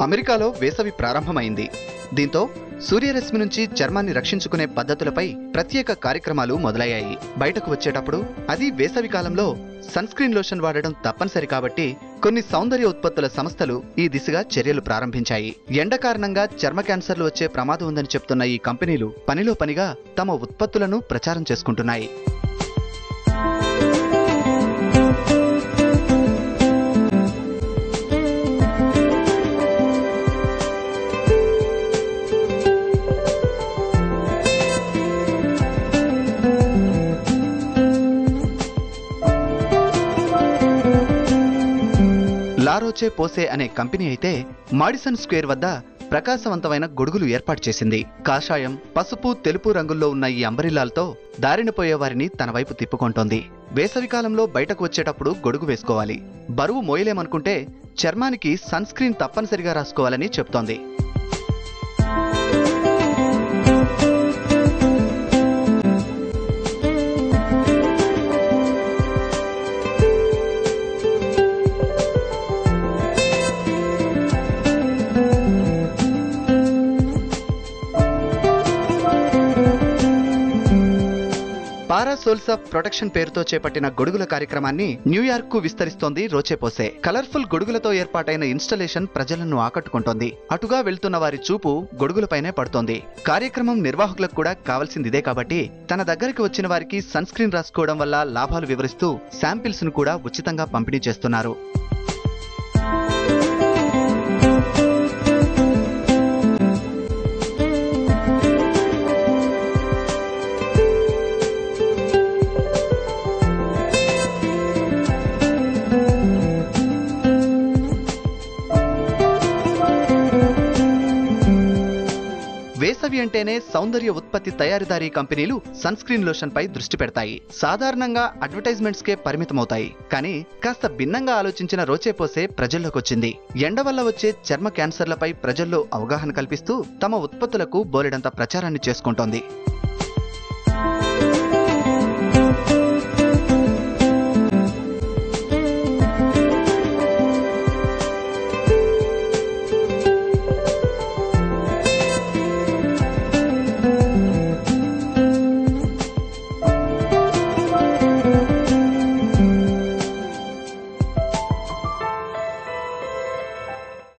అమెరికాలో వేసవి ప్రారంభమైంది దీంతో సూర్యరశ్మి నుంచి చర్మాన్ని రక్షించుకునే పద్ధతులపై ప్రత్యేక కార్యక్రమాలు మొదలయ్యాయి బయటకు వచ్చేటప్పుడు అది వేసవి కాలంలో సన్ స్క్రీన్ లోషన్ వాడడం తప్పనిసరి కాబట్టి కొన్ని సౌందర్య ఉత్పత్తుల సంస్థలు ఈ దిశగా చర్యలు ప్రారంభించాయి ఎండ కారణంగా చర్మ క్యాన్సర్లు వచ్చే ప్రమాదం ఉందని చెప్తున్న ఈ కంపెనీలు పనిలో పనిగా తమ ఉత్పత్తులను ప్రచారం చేసుకుంటున్నాయి లారోచే పోసే అనే కంపెనీ అయితే మాడిసన్ స్క్వేర్ వద్ద ప్రకాశవంతమైన గొడుగులు ఏర్పాటు చేసింది కాషాయం పసుపు తెలుపు రంగుల్లో ఉన్న ఈ అంబరిల్లాలతో దారిన పోయే వారిని తన వైపు తిప్పుకుంటోంది వేసవికాలంలో బయటకు వచ్చేటప్పుడు గొడుగు వేసుకోవాలి బరువు మోయలేమనుకుంటే చర్మానికి సన్ స్క్రీన్ తప్పనిసరిగా రాసుకోవాలని చెప్తోంది పారాసోల్స్ ఆఫ్ ప్రొటెక్షన్ పేరుతో చేపట్టిన గొడుగుల కార్యక్రమాన్ని న్యూయార్క్ కు విస్తరిస్తోంది రోచేపోసే కలర్ఫుల్ గొడుగులతో ఏర్పాటైన ఇన్స్టలేషన్ ప్రజలను ఆకట్టుకుంటోంది అటుగా వెళ్తున్న వారి చూపు గొడుగులపైనే పడుతోంది కార్యక్రమం నిర్వాహకులకు కూడా కావాల్సింది ఇదే కాబట్టి తన దగ్గరికి వచ్చిన వారికి సన్ స్క్రీన్ రాసుకోవడం వల్ల లాభాలు వివరిస్తూ శాంపిల్స్ ను కూడా ఉచితంగా పంపిణీ చేస్తున్నారు వేసవి అంటేనే సౌందర్య ఉత్పత్తి తయారీదారీ కంపెనీలు సన్ స్క్రీన్ లోషన్ పై దృష్టి పెడతాయి సాధారణంగా అడ్వర్టైజ్మెంట్స్ కే పరిమితమవుతాయి కానీ కాస్త భిన్నంగా ఆలోచించిన రోచేపోసే ప్రజల్లోకొచ్చింది ఎండ వల్ల వచ్చే చర్మ క్యాన్సర్లపై ప్రజల్లో అవగాహన కల్పిస్తూ తమ ఉత్పత్తులకు బోలెడంత ప్రచారాన్ని చేసుకుంటోంది